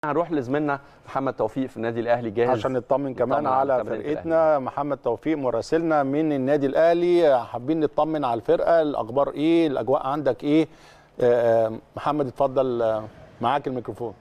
هنروح لزميلنا محمد توفيق في النادي الاهلي جاهز عشان نطمن كمان نطمن على على تمرينة فرقتنا محمد توفيق مراسلنا من النادي الاهلي حابين نطمن على الفرقه الاخبار ايه الاجواء عندك ايه آه، آه، محمد اتفضل آه، معاك الميكروفون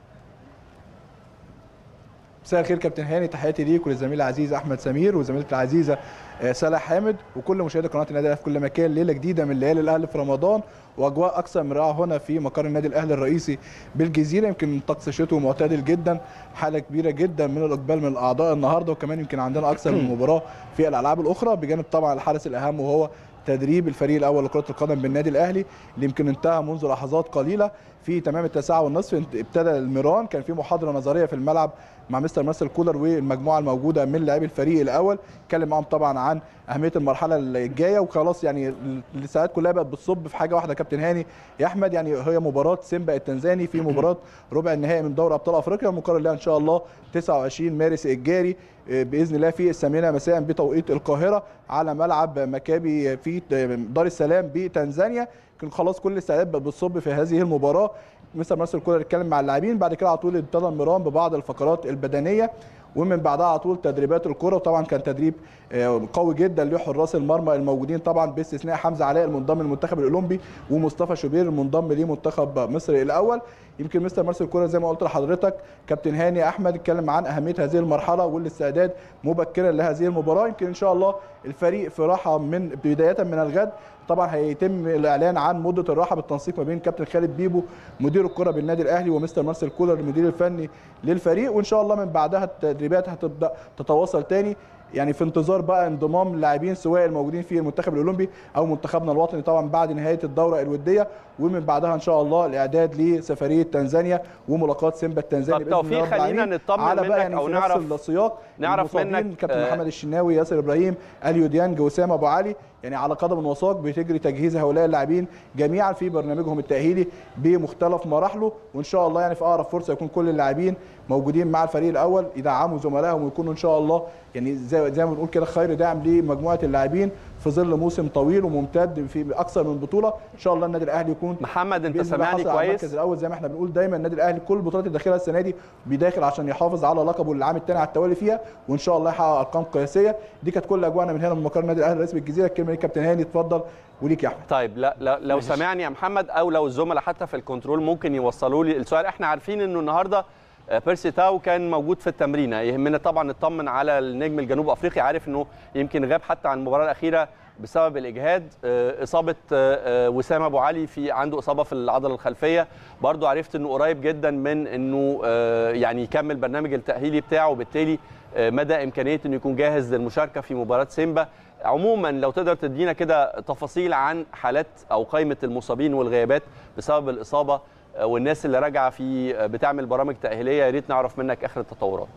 مساء الخير كابتن هاني تحياتي ليك وللزميل العزيز احمد سمير وزميلتي العزيزه آه، سلا حامد وكل مشاهدي قناه النادي الاهلي في كل مكان ليله جديده من ليالي الاهلي في رمضان واجواء اكثر من رائعه هنا في مقر النادي الاهلي الرئيسي بالجزيره يمكن طقس شتوي معتدل جدا حاله كبيره جدا من الاقبال من الاعضاء النهارده وكمان يمكن عندنا اكثر من مباراه في الالعاب الاخرى بجانب طبعا الحدث الاهم وهو تدريب الفريق الاول لكره القدم بالنادي الاهلي اللي يمكن انتهى منذ لحظات قليله في تمام التاسعه والنصف انت- ابتدى الميران كان في محاضره نظريه في الملعب مع مستر مارسيل كولر والمجموعه الموجوده من لاعبي الفريق الاول اتكلم معاهم طبعا عن اهميه المرحله الجايه وخلاص يعني الساعات كلها بقت بتصب في حاجه واحده يا كابتن هاني يا احمد يعني هي مباراه سيمبا التنزاني في مباراه ربع النهائي من دوري ابطال افريقيا المقرر لها ان شاء الله 29 مارس الجاري آه، باذن الله في الثامنه مساء بتوقيت القاهره على ملعب مكابي في دار السلام بتنزانيا كان خلاص كل الاستعدادات بقت بتصب في هذه المباراه مستر مارسيل كولر اتكلم مع اللاعبين بعد كده على طول ابتدى المران ببعض الفقرات البدنيه ومن بعدها على طول تدريبات الكره وطبعا كان تدريب آه، قوي جدا لحراس المرمى الموجودين طبعا باستثناء حمزه علاء المنضم للمنتخب الاولمبي ومصطفى شوبير المنضم لمنتخب مصر الاول يمكن مستر مارسيل كولر زي ما قلت لحضرتك كابتن هاني احمد اتكلم عن اهميه هذه المرحله والاستعداد مبكرا لهذه المباراه يمكن ان شاء الله الفريق في راحه من بدايه من الغد طبعا هيتم الاعلان عن مده الراحه بالتنسيق ما بين كابتن خالد بيبو مدير الكره بالنادي الاهلي ومستر مارسيل كولر المدير الفني للفريق وان شاء الله من بعدها التدريبات هتبدا تتواصل تاني يعني في انتظار بقى انضمام اللاعبين سواء الموجودين في المنتخب الاولمبي او منتخبنا الوطني طبعا بعد نهايه الدوره الوديه ومن بعدها ان شاء الله الاعداد لسفريه تنزانيا وملاقاه سيمبا التنزاني طب بإذن توفيق، الله رب خلينا العالمين. نطمن على منك بقى يعني أو في نعرف- نفس السياق نعرف المصابين منك، كابتن آه، محمد الشناوي ياسر ابراهيم اليو ديانج وسام ابو علي يعني على قدم وساق بتجري تجهيز هؤلاء اللاعبين جميعا في برنامجهم التاهيلي بمختلف مراحله وان شاء الله يعني في اقرب فرصه يكون كل اللاعبين موجودين مع الفريق الاول يدعموا زملائهم ويكونوا ان شاء الله يعني زي زي ما بنقول كده خير داعم لمجموعه اللاعبين في ظل موسم طويل وممتد في اكثر من بطوله ان شاء الله النادي الاهلي يكون محمد انت بإذن الله سامعني حاصل على كويس المركز الاول زي ما احنا بنقول دايما النادي الاهلي كل البطولات اللي داخلها السنه دي بيداخل عشان يحافظ على لقبه للعام الثاني على التوالي فيها وان شاء الله يحقق ارقام قياسيه دي كانت كل اجواءنا من هنا من مقر النادي الاهلي رئيس بالجزيره الكلمه ليك كابتن هاني اتفضل وليك يا احمد طيب لا لا لو سامعني يا محمد او لو الزملاء حتى في الكنترول ممكن يوصلوا لي السؤال احنا عارفين انه النهارده آه، بيرسي تاو كان موجود في التمرينه يهمنا طبعا نطمن على النجم الجنوب افريقي عارف انه يمكن غاب حتى عن المباراه الاخيره بسبب الاجهاد آه، اصابه آه، آه، وسام ابو علي في عنده اصابه في العضله الخلفيه برضو عرفت انه قريب جدا من انه آه، يعني يكمل برنامج التاهيلي بتاعه وبالتالي آه، مدى امكانيه انه يكون جاهز للمشاركه في مباراه سيمبا عموما لو تقدر تدينا كده تفاصيل عن حالات او قائمه المصابين والغيابات بسبب الاصابه آه، والناس اللي راجعه في آه، بتعمل برامج تاهيليه يا ريت نعرف منك اخر التطورات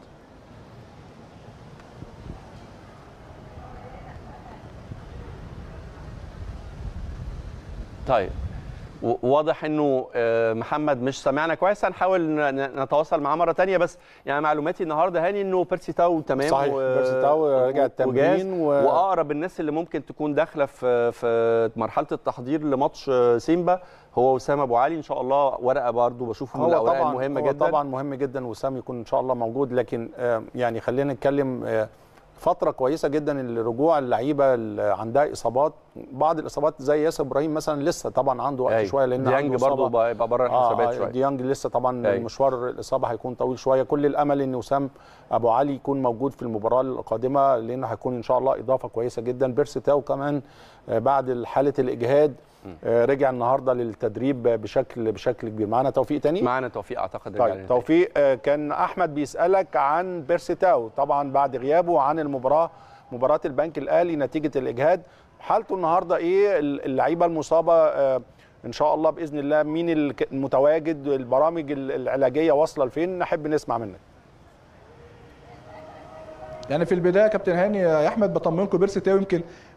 طيب و- واضح انه آه، محمد مش سامعنا كويس هنحاول ن- ن- نتواصل معاه مره تانية بس يعني معلوماتي النهارده هاني انه بيرسي تاو تمام صحيح، بيرسي تاو رجع التمرين وجاهز و- واقرب الناس اللي ممكن تكون داخله في في مرحله التحضير لماتش آه، سيمبا هو وسام ابو علي ان شاء الله ورقه برضو بشوفه من هو الاوراق طبعا المهمه هو جدا طبعا مهم جدا وسام يكون ان شاء الله موجود لكن آه، يعني خلينا نتكلم آه، فتره كويسه جدا لرجوع اللعيبه اللي عندها اصابات بعض الاصابات زي ياسر ابراهيم مثلا لسه طبعا عنده وقت أيوة. شويه لان ديانج عنده برضو إصابة. بقى- يبقى بره الحسابات آه شويه ديانج لسه طبعا أيوة. مشوار الاصابه هيكون طويل شويه كل الامل ان وسام ابو علي يكون موجود في المباراه القادمه لانه هيكون ان شاء الله اضافه كويسه جدا بيرسي تاو كمان آه، بعد حاله الاجهاد آه، رجع النهارده للتدريب بشكل بشكل كبير معانا توفيق تاني معانا توفيق اعتقد رجع لنا طيب توفيق آه، كان احمد بيسالك عن بيرسي تاو طبعا بعد غيابه عن المباراه مباراه البنك الاهلي نتيجه الاجهاد حالته النهارده ايه اللعيبه المصابه آه، ان شاء الله باذن الله مين الك- المتواجد البرامج ال- العلاجيه واصله لفين نحب نسمع منك يعني في البدايه كابتن هاني يا احمد بطمنكم بيرسي تاو يمكن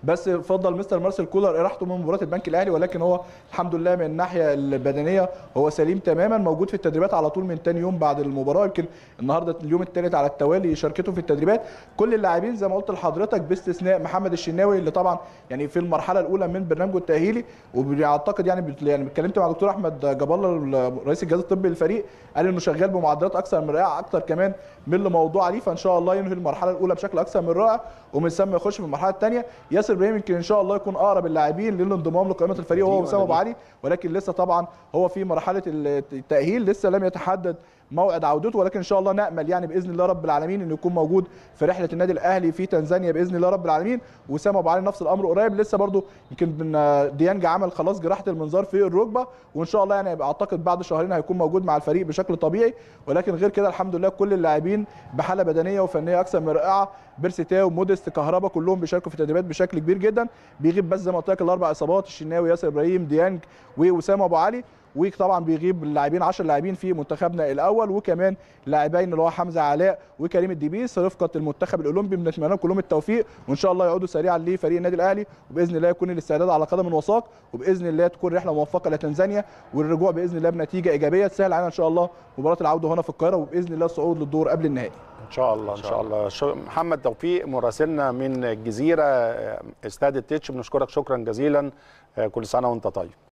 بس فضل مستر مارسيل كولر اراحته من مباراه البنك الاهلي ولكن هو الحمد لله من الناحيه البدنيه هو سليم تماما موجود في التدريبات على طول من تاني يوم بعد المباراه يمكن النهارده اليوم الثالث على التوالي شاركته في التدريبات كل اللاعبين زي ما قلت لحضرتك باستثناء محمد الشناوي اللي طبعا يعني في المرحله الاولى من برنامجه التاهيلي واعتقد يعني بت- يعني اتكلمت مع دكتور احمد جاب الله رئيس الجهاز الطبي للفريق قال انه شغال بمعدلات اكثر من رائعه اكثر كمان من اللي موضوع عليه فان شاء الله ينهي المرحله الاولى بشكل اكثر من رائع ومن ثم يخش في المرحله الثانيه ياسر ابراهيم يمكن ان شاء الله يكون اقرب اللاعبين للانضمام لقائمه الفريق هو وسام ابو علي ولكن لسه طبعا هو في مرحله التاهيل لسه لم يتحدد موعد عودته ولكن ان شاء الله نامل يعني باذن الله رب العالمين انه يكون موجود في رحله النادي الاهلي في تنزانيا باذن الله رب العالمين وسام ابو علي نفس الامر قريب لسه برضو يمكن من ديانج عمل خلاص جراحه المنظار في الركبه وان شاء الله يعني اعتقد بعد شهرين هيكون موجود مع الفريق بشكل طبيعي ولكن غير كده الحمد لله كل اللاعبين بحاله بدنيه وفنيه اكثر من رائعه بيرسي تاو موديست كهربا كلهم بيشاركوا في التدريبات بشكل كبير جدا بيغيب بس زي ما قلت لك الاربع اصابات الشناوي ياسر ابراهيم ديانج ووسام ابو علي وطبعا بيغيب اللاعبين 10 لاعبين في منتخبنا الاول وكمان لاعبين اللي هو حمزه علاء وكريم الدبيس رفقه المنتخب الاولمبي بنتمنى لهم كلهم التوفيق وان شاء الله يعودوا سريعا لفريق النادي الاهلي وباذن الله يكون الاستعداد على قدم وساق وباذن الله تكون رحله موفقه لتنزانيا والرجوع باذن الله بنتيجه ايجابيه تسهل علينا ان شاء الله مباراه العوده هنا في القاهره وباذن الله الصعود للدور قبل النهائي ان شاء الله ان شاء الله شو- محمد توفيق مراسلنا من الجزيره آه، استاد التتش بنشكرك شكرا جزيلا آه، كل سنه وانت طيب